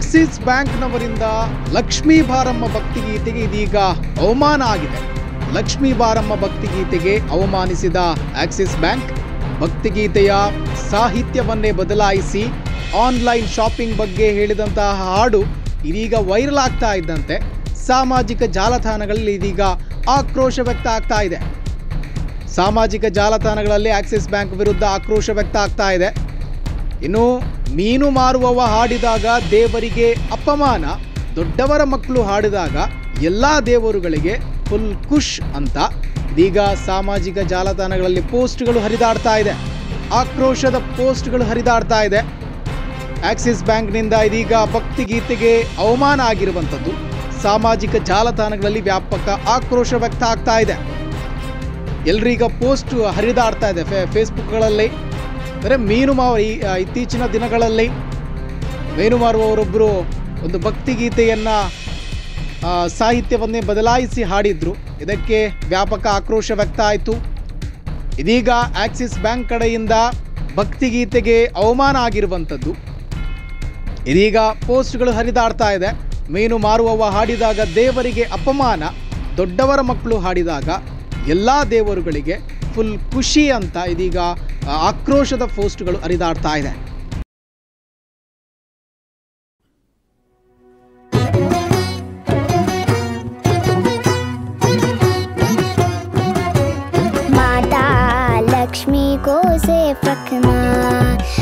Axis ಬ್ಯಾಂಕ್ನವರಿಂದ Lakshmi ಬಾರಮ್ಮ ಭಕ್ತಿಗೀತೆಗೆ ಇದೀಗ ಅವಮಾನ ಆಗಿದೆ ಲಕ್ಷ್ಮೀ ಬಾರಮ್ಮ ಭಕ್ತಿಗೀತೆಗೆ ಅವಮಾನಿಸಿದ ಆಕ್ಸಿಸ್ ಬ್ಯಾಂಕ್ ಭಕ್ತಿಗೀತೆಯ ಸಾಹಿತ್ಯವನ್ನೇ ಬದಲಾಯಿಸಿ ಆನ್ಲೈನ್ ಶಾಪಿಂಗ್ ಬಗ್ಗೆ ಹೇಳಿದಂತಹ ಹಾಡು ಇದೀಗ ವೈರಲ್ ಆಗ್ತಾ ಇದ್ದಂತೆ ಸಾಮಾಜಿಕ ಜಾಲತಾಣಗಳಲ್ಲಿ ಇದೀಗ ಆಕ್ರೋಶ ವ್ಯಕ್ತ ಆಗ್ತಾ ಇದೆ ಸಾಮಾಜಿಕ ಜಾಲತಾಣಗಳಲ್ಲಿ ಆಕ್ಸಿಸ್ ಬ್ಯಾಂಕ್ ವಿರುದ್ಧ ಆಕ್ರೋಶ ವ್ಯಕ್ತ ಆಗ್ತಾ ಇದೆ ಇನ್ನು ಮೀನು ಮಾರುವವ ಹಾಡಿದಾಗ ದೇವರಿಗೆ ಅಪಮಾನ ದೊಡ್ಡವರ ಮಕ್ಕಳು ಹಾಡಿದಾಗ ಎಲ್ಲ ದೇವರುಗಳಿಗೆ ಫುಲ್ ಖುಷ್ ಅಂತ ಇದೀಗ ಸಾಮಾಜಿಕ ಜಾಲತಾಣಗಳಲ್ಲಿ ಪೋಸ್ಟ್ಗಳು ಹರಿದಾಡ್ತಾ ಇದೆ ಆಕ್ರೋಶದ ಪೋಸ್ಟ್ಗಳು ಹರಿದಾಡ್ತಾ ಇದೆ ಆಕ್ಸಿಸ್ ಬ್ಯಾಂಕ್ನಿಂದ ಇದೀಗ ಭಕ್ತಿಗೀತೆಗೆ ಅವಮಾನ ಆಗಿರುವಂಥದ್ದು ಸಾಮಾಜಿಕ ಜಾಲತಾಣಗಳಲ್ಲಿ ವ್ಯಾಪಕ ಆಕ್ರೋಶ ವ್ಯಕ್ತ ಆಗ್ತಾ ಇದೆ ಎಲ್ರೀಗ ಪೋಸ್ಟ್ ಹರಿದಾಡ್ತಾ ಇದೆ ಫೇ ಫೇಸ್ಬುಕ್ಗಳಲ್ಲಿ ಅಂದರೆ ಮೀನು ಮಾವ ಈ ಆ, ಇತ್ತೀಚಿನ ದಿನಗಳಲ್ಲಿ ಮೀನು ಮಾರುವವರೊಬ್ಬರು ಒಂದು ಭಕ್ತಿಗೀತೆಯನ್ನು ಸಾಹಿತ್ಯವನ್ನೇ ಬದಲಾಯಿಸಿ ಹಾಡಿದ್ರು ಇದಕ್ಕೆ ವ್ಯಾಪಕ ಆಕ್ರೋಶ ವ್ಯಕ್ತ ಆಯಿತು ಇದೀಗ ಆಕ್ಸಿಸ್ ಬ್ಯಾಂಕ್ ಕಡೆಯಿಂದ ಭಕ್ತಿಗೀತೆಗೆ ಅವಮಾನ ಆಗಿರುವಂಥದ್ದು ಇದೀಗ ಪೋಸ್ಟ್ಗಳು ಹರಿದಾಡ್ತಾ ಇದೆ ಮೀನು ಮಾರುವವ ಹಾಡಿದಾಗ ದೇವರಿಗೆ ಅಪಮಾನ ದೊಡ್ಡವರ ಮಕ್ಕಳು ಹಾಡಿದಾಗ ಎಲ್ಲ ದೇವರುಗಳಿಗೆ ಫುಲ್ ಖುಷಿ ಅಂತ ಇದೀಗ ಆ, ಆಕ್ರೋಶದ ಪೋಸ್ಟ್ಗಳು ಹರಿದಾಡ್ತಾ ಇದೆ माता लक्ष्मी को सिर्फ रखना